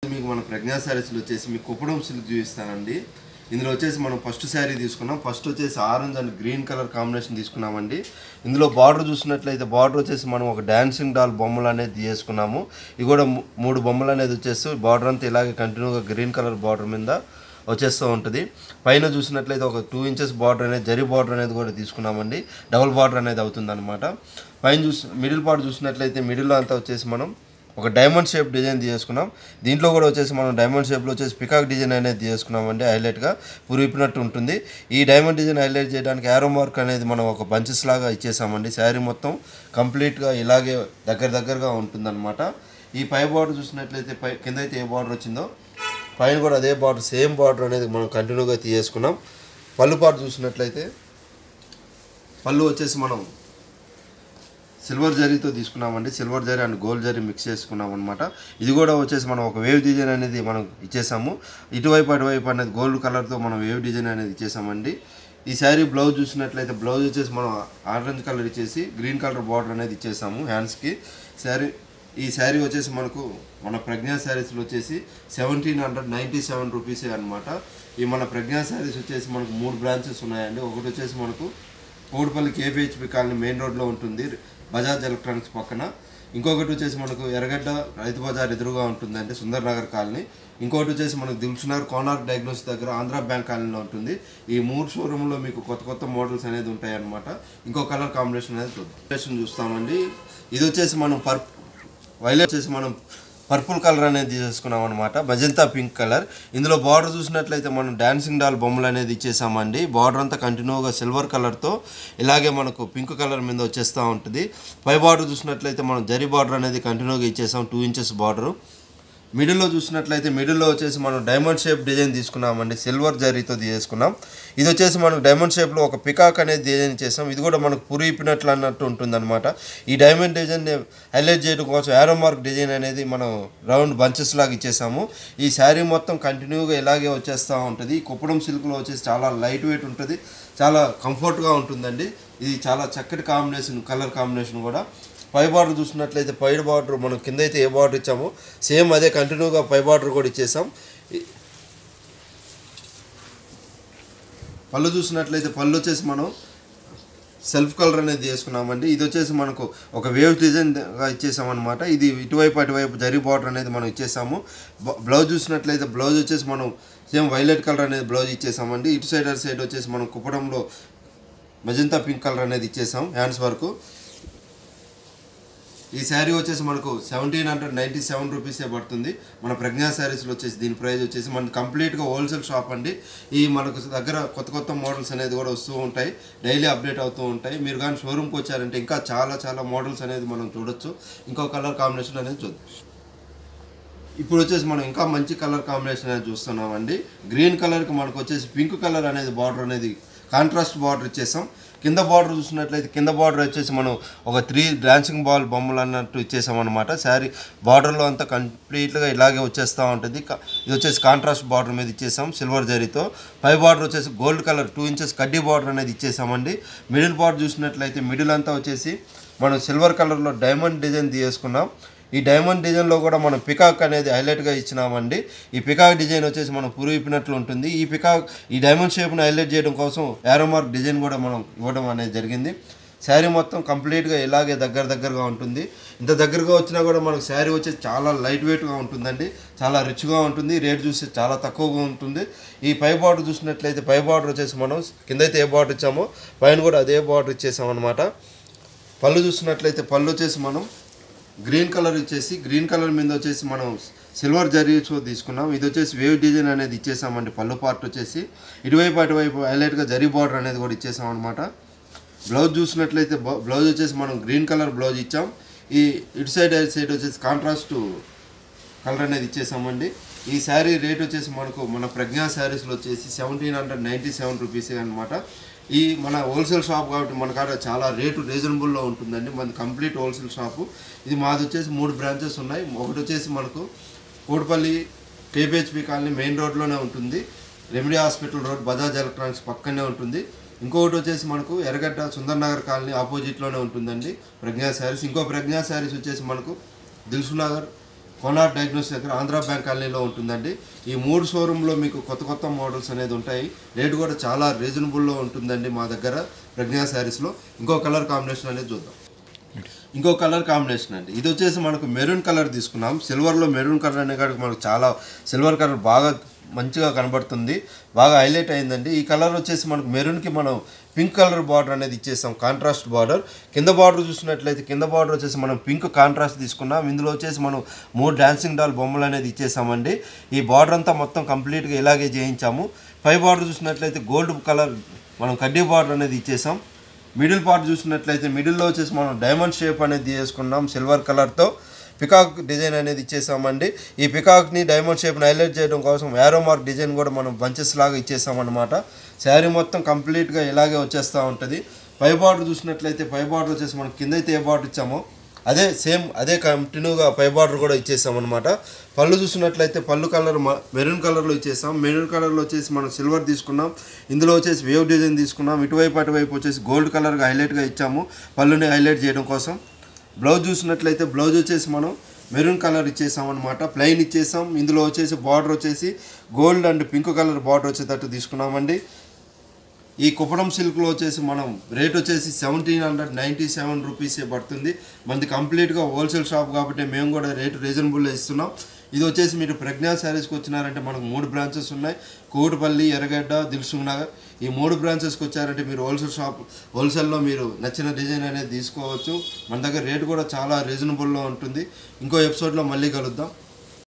మీకు మన ప్రజ్ఞా శారీస్లో వచ్చేసి మీకు కుప్పడం సిల్క్ చూపిస్తానండి ఇందులో వచ్చేసి మనం ఫస్ట్ శారీ తీసుకున్నాం ఫస్ట్ వచ్చేసి orange and green colour combination తీసుకున్నామండి ఇందులో బార్డర్ చూసినట్లయితే బార్డర్ వచ్చేసి మనం ఒక డాన్సింగ్ డాల్ బొమ్మలు అనేది తీసుకున్నాము ఇవి కూడా మూ- మూడు బొమ్మలు అనేది వచ్చేసి బార్డర్ అంతా ఇలాగే కంటిన్యూగా గ్రీన్ కలర్ బార్డర్ మీద వచ్చేస్తూ ఉంటుంది పైన చూసినట్లయితే ఒక టూ ఇంచెస్ బార్డర్ అనేది జరీ బార్డర్ అనేది కూడా తీసుకున్నామండి డబుల్ బార్డర్ అనేది అవుతుంది అనమాట పైన చూసి మిడిల్ పార్ట్ చూసినట్లయితే మిడిల్లో అంతా వచ్చేసి మనం ఒక డైమండ్ షేప్ డిజైన్ తీసుకున్నాం దీంట్లో కూడా వచ్చేసి మనం డైమండ్ షేప్లో వచ్చేసి పికాక్ డిజైన్ అనేది తీసుకున్నామండి హైలైట్గా పురిపినట్టు ఉంటుంది ఈ డైమండ్ డిజైన్ హైలైట్ చేయడానికి యారో మార్క్ అనేది మనం ఒక బంచెస్ లాగా ఇచ్చేసామండి శారీ మొత్తం కంప్లీట్గా ఇలాగే దగ్గర దగ్గరగా ఉంటుందన్నమాట ఈ పై బార్డర్ చూసినట్లయితే పై కింద అయితే ఏ బార్డర్ వచ్చిందో పైన కూడా అదే బార్డర్ సేమ్ బార్డర్ అనేది మనం కంటిన్యూగా తీసేసుకున్నాం పళ్ళు పాటు చూసినట్లయితే పళ్ళు వచ్చేసి మనం సిల్వర్ జరీతో తీసుకున్నామండి silver zari and gold zari mix చేసుకున్నాం అనమాట ఇది కూడా వచ్చేసి మనం ఒక వేవ్ డిజైన్ అనేది మనం ఇచ్చేసాము ఇటువైపు అటువైపు అనేది గోల్డ్ కలర్తో మనం వేవ్ డిజైన్ అనేది ఇచ్చేసామండి ఈ శారీ బ్లౌజ్ చూసినట్లయితే బ్లౌజ్ వచ్చేసి మనం ఆరెంజ్ కలర్ ఇచ్చేసి గ్రీన్ కలర్ బార్డర్ అనేది ఇచ్చేసాము హ్యాండ్స్కి శారీ ఈ శారీ వచ్చేసి మనకు మన ప్రజ్ఞా శారీస్లో వచ్చేసి సెవెంటీన్ హండ్రెడ్ నైంటీ సెవెన్ రూపీసే అనమాట ఈ మన ప్రజ్ఞా శారీస్ వచ్చేసి మనకు మూడు బ్రాంచెస్ ఉన్నాయండి ఒకటి వచ్చేసి మనకు కోడిపల్లి కేపీహెచ్పి కాలనీ మెయిన్ రోడ్లో ఉంటుంది బజాజ్ ఎలక్ట్రానిక్స్ పక్కన ఇంకొకటి వచ్చేసి మనకు ఎర్రగడ్డ రైతు బజార్ ఎదురుగా ఉంటుందండి సుందర్ నగర్ కాలనీ ఇంకొకటి వచ్చేసి మనకు దిల్సునగర్ కోనార్క్ డయాగ్నోస్ దగ్గర ఆంధ్ర బ్యాంక్ కాలనీలో ఉంటుంది ఈ మూడు షోరూంలో మీకు కొత్త కొత్త మోడల్స్ అనేది ఉంటాయి అనమాట ఇంకో కలర్ కాంబినేషన్ అనేది చూద్దాం కాంబినేషన్ చూస్తామండి ఇది వచ్చేసి మనం పర్ వైలెట్ వచ్చేసి మనం పర్పుల్ కలర్ అనేది తీసుకున్నాం అనమాట మజంతా పింక్ కలర్ ఇందులో బార్డర్ చూసినట్లయితే మనం డాన్సింగ్ డాల్ బొమ్మలు అనేది ఇచ్చేసామండి బార్డర్ అంతా కంటిన్యూగా సిల్వర్ కలర్తో ఇలాగే మనకు పింక్ కలర్ మీద వచ్చేస్తూ ఉంటుంది పై బార్డర్ చూసినట్లయితే మనం జరీ బార్డర్ అనేది కంటిన్యూగా ఇచ్చేసాం టూ ఇంచెస్ బార్డరు మిడిల్లో చూసినట్లయితే మిడిల్లో వచ్చేసి మనం డైమండ్ షేప్ డిజైన్ తీసుకున్నామండి సిల్వర్ జరీతో తీసుకున్నాం ఇది వచ్చేసి మనకు డైమండ్ షేప్లో ఒక పికాక్ అనేది డిజైన్ చేసాం ఇది కూడా మనకు పురిపినట్లు అన్నట్టు ఉంటుందన్నమాట ఈ డైమండ్ డిజైన్ హైలైట్ చేయడం కోసం యారో మార్క్ డిజైన్ అనేది మనం రౌండ్ బంచెస్ లాగా ఇచ్చేసాము ఈ శారీ మొత్తం కంటిన్యూగా ఇలాగే వచ్చేస్తూ ఉంటుంది ఈ కుప్పడం సిల్క్లో వచ్చేసి చాలా లైట్ వెయిట్ ఉంటుంది చాలా కంఫర్ట్గా ఉంటుందండి ఇది చాలా చక్కటి కాంబినేషన్ కలర్ కాంబినేషన్ కూడా పై బార్డర్ చూసినట్లయితే పై బార్డర్ మనం కింద అయితే ఏ బార్డర్ ఇచ్చామో సేమ్ అదే కంటిన్యూగా పై బార్డర్ కూడా ఇచ్చేసాం ఈ- పళ్ళు చూసినట్లయితే పళ్ళు వచ్చేసి మనం సెల్ఫ్ కలర్ అనేది చేసుకున్నామండి ఇది వచ్చేసి మనకు ఒక వేవ్ డిజైన్గా ఇచ్చేసాం అనమాట ఇది ఇటువైపు అటువైపు జరీ బార్డర్ అనేది మనం ఇచ్చేసాము బ- బ్లౌజ్ చూసినట్లయితే బ్లౌజ్ వచ్చేసి మనం సేమ్ వైలెట్ కలర్ అనేది బ్లౌజ్ ఇచ్చేసామండి ఇటు సైడ్ అటు సైడ్ వచ్చేసి మనం కుప్పడంలో మజంతా పింక్ కలర్ అనేది ఇచ్చేసాం హ్యాండ్స్ వరకు ఈ శారీ వచ్చేసి మనకు సెవెంటీన్ హండ్రెడ్ నైంటీ సెవెన్ రూపీసే పడుతుంది మన ప్రజ్ఞా శారీస్లో వచ్చేసి దీని ప్రైస్ వచ్చేసి మన కంప్లీట్గా హోల్సేల్ షాప్ అండి ఈ మనకు దగ్గర కొత్త కొత్త మోడల్స్ అనేది కూడా వస్తూ ఉంటాయి డైలీ అప్డేట్ అవుతూ ఉంటాయి మీరు కానీ షోరూమ్కి వచ్చారంటే ఇంకా చాలా చాలా మోడల్స్ అనేది మనం చూడొచ్చు ఇంకో కలర్ కాంబినేషన్ అనేది చూద్దాం ఇప్పుడు వచ్చేసి మనం ఇంకా మంచి కలర్ కాంబినేషన్ అనేది చూస్తున్నామండి గ్రీన్ కలర్కి మనకు వచ్చేసి పింక్ కలర్ అనేది బార్డర్ అనేది కాంట్రాస్ట్ బార్డర్ ఇచ్చేసాం కింద బార్డర్ చూసినట్లయితే కింద బార్డర్ వచ్చేసి మనం ఒక త్రీ డాన్సింగ్ బాల్ బొమ్మలు అన్నట్టు ఇచ్చేసాం అనమాట శారీ బార్డర్లో అంతా కంప్లీట్గా ఇలాగే వచ్చేస్తూ ఉంటుంది క- ఇది వచ్చేసి కాంట్రాస్ట్ బార్డర్ మీద ఇచ్చేసాం సిల్వర్ జరీతో పై బార్డర్ వచ్చేసి గోల్డ్ కలర్ టూ ఇంచెస్ కడ్డీ బార్డర్ అనేది ఇచ్చేసామండి మిడిల్ బార్డర్ చూసినట్లయితే మిడిల్ అంతా వచ్చేసి మనం సిల్వర్ కలర్లో డైమండ్ డిజైన్ తీసుకున్నాం ఈ డైమండ్ డిజైన్లో కూడా మనం పికాక్ అనేది హైలైట్గా ఇచ్చినామండి ఈ పికాక్ డిజైన్ వచ్చేసి మనం పురిపినట్లు ఉంటుంది ఈ పికాక్ ఈ డైమండ్ షేప్ను హైలైట్ చేయడం కోసం యారోమార్క్ డిజైన్ కూడా మనం ఇవ్వడం అనేది జరిగింది శారీ మొత్తం కంప్లీట్గా ఇలాగే దగ్గర దగ్గరగా ఉంటుంది ఇంత దగ్గరగా వచ్చినా కూడా మనకు శారీ వచ్చేసి చాలా లైట్ వెయిట్గా ఉంటుందండి చాలా రిచ్గా ఉంటుంది రేట్ చూసి చాలా తక్కువగా ఉంటుంది ఈ పై బార్డర్ చూసినట్లయితే పై బార్డర్ వచ్చేసి మనం కింద అయితే ఏ బార్డర్ ఇచ్చామో పైన కూడా అదే బార్డర్ ఇచ్చేసాం అనమాట పళ్ళు చూసినట్లయితే పళ్ళు వచ్చేసి మనం గ్రీన్ కలర్ ఇచ్చేసి గ్రీన్ కలర్ మీద వచ్చేసి మనం సిల్వర్ జరీతో తీసుకున్నాం ఇది వచ్చేసి వేవ్ డిజైన్ అనేది ఇచ్చేసామండి పళ్ళు పార్ట్ వచ్చేసి ఇటువైపు అటువైపు హైలైట్గా జరీ బార్డర్ అనేది కూడా ఇచ్చేసాం అనమాట బ్లౌజ్ చూసినట్లయితే బ- బ్లౌజ్ వచ్చేసి మనం గ్రీన్ కలర్ బ్లౌజ్ ఇచ్చాం ఈ ఇటు సైడ్ అటు సైడ్ వచ్చేసి కాంట్రాస్ట్ కలర్ అనేది ఇచ్చేసామండి ఈ శారీ రేట్ వచ్చేసి మనకు మన ప్రజ్ఞా శారీస్లో వచ్చేసి సెవెంటీన్ హండ్రెడ్ నైంటీ సెవెన్ రూపీసే అనమాట ఈ మన హోల్సేల్ షాప్ కాబట్టి మన కాడ చాలా రేటు రీజనబుల్లో ఉంటుందండి మన కంప్లీట్ హోల్సేల్ షాపు ఇది మాది వచ్చేసి మూడు బ్రాంచెస్ ఉన్నాయి ఒకటి వచ్చేసి మనకు కోటిపల్లి కేపీహెచ్పి కాలనీ మెయిన్ రోడ్లోనే ఉంటుంది remedy hospital road Bajaj electronics పక్కనే ఉంటుంది ఇంకొకటి వచ్చేసి మనకు ఎర్రగడ్డ సుందర్ నగర్ కాలనీ ఆపోజిట్లోనే ఉంటుందండి ప్రజ్ఞా శారీస్ ఇంకో ప్రజ్ఞా శారీస్ వచ్చేసి మనకు దిల్సునగర్ కోనార్ డయాగ్నోస్ దగ్గర ఆంధ్ర బ్యాంక్ కాలనీలో ఉంటుందండి ఈ మూడు షోరూంలో మీకు కొత్త కొత్త మోడల్స్ అనేది ఉంటాయి రేటు కూడా చాలా రీజనబుల్లో ఉంటుందండి మా దగ్గర ప్రజ్ఞా శారీస్లో ఇంకో కలర్ కాంబినేషన్ అనేది చూద్దాం ఇంకో కలర్ కాంబినేషన్ అండి ఇది వచ్చేసి మనకు మెరూన్ కలర్ తీసుకున్నాం సిల్వర్లో మెరూన్ కలర్ అనే కాడికి మనకు చాలా సిల్వర్ కలర్ బాగా మంచిగా కనబడుతుంది బాగా హైలైట్ అయిందండి ఈ కలర్ వచ్చేసి మనకు మెరూన్కి మనం పింక్ కలర్ బార్డర్ అనేది ఇచ్చేసాం కాంట్రాస్ట్ బార్డర్ కింద బార్డర్ చూసినట్లయితే కింద బార్డర్ వచ్చేసి మనం పింక్ కాంట్రాస్ట్ తీసుకున్నాం ఇందులో వచ్చేసి మనం మూడు డాన్సింగ్ డాల్ బొమ్మలు అనేది ఇచ్చేసామండి ఈ బార్డర్ అంతా మొత్తం కంప్లీట్గా ఇలాగే చేయించాము పై బార్డర్ చూసినట్లయితే గోల్డ్ కలర్ మనం కడ్డీ బార్డర్ అనేది ఇచ్చేసాం మిడిల్ పార్ట్ చూసినట్లయితే మిడిల్లో వచ్చేసి మనం డైమండ్ షేప్ అనేది చేసుకున్నాం సిల్వర్ కలర్తో పికాక్ డిజైన్ అనేది ఇచ్చేసామండి ఈ పికాక్ని డైమండ్ షేప్ని హైలైట్ చేయడం కోసం యారో మార్క్ డిజైన్ కూడా మనం బంచెస్ లాగా ఇచ్చేసామన్నమాట శారీ మొత్తం కంప్లీట్గా ఇలాగే వచ్చేస్తూ ఉంటుంది పై బార్డర్ చూసినట్లయితే పై బార్డర్ వచ్చేసి మనం కింద అయితే ఏ బార్డర్ ఇచ్చామో అదే సేమ్ అదే కంటిన్యూగా పై బార్డర్ కూడా ఇచ్చేసాం అనమాట పళ్ళు చూసినట్లయితే పళ్ళు కలర్ మెరూన్ కలర్లో ఇచ్చేసాం మెరూన్ కలర్లో వచ్చేసి మనం సిల్వర్ తీసుకున్నాం ఇందులో వచ్చేసి వేవ్ డిజైన్ తీసుకున్నాం ఇటువైపు అటువైపు వచ్చేసి గోల్డ్ కలర్గా హైలైట్గా ఇచ్చాము పళ్ళుని హైలైట్ చేయడం కోసం బ్లౌజ్ చూసినట్లయితే బ్లౌజ్ వచ్చేసి మనం మెరూన్ కలర్ ఇచ్చేసాం అనమాట ప్లెయిన్ ఇచ్చేసాం ఇందులో వచ్చేసి బార్డర్ వచ్చేసి gold and pink colour border వచ్చేటట్టు తీసుకున్నామండి ఈ కుప్పడం సిల్క్లో వచ్చేసి మనం రేట్ వచ్చేసి సెవెంటీన్ హండ్రెడ్ నైంటీ సెవెన్ రూపీసే పడుతుంది మనది కంప్లీట్గా హోల్సేల్ షాప్ కాబట్టి మేము కూడా రేటు రీజనబుల్లో ఇస్తున్నాం ఇది వచ్చేసి మీరు ప్రజ్ఞా శారీస్కి వచ్చినారంటే మనకు మూడు బ్రాంచెస్ ఉన్నాయి కోటిపల్లి ఎర్రగడ్డ దిల్సుఖ్ నగర్ ఈ మూడు బ్రాంచెస్కి వచ్చారంటే మీరు హోల్సేల్ షాప్ హోల్సేల్లో మీరు నచ్చిన డిజైన్ అనేది తీసుకోవచ్చు మన దగ్గర రేటు కూడా చాలా రీజనబుల్లో ఉంటుంది ఇంకో ఎపిసోడ్లో మళ్ళీ కలుద్దాం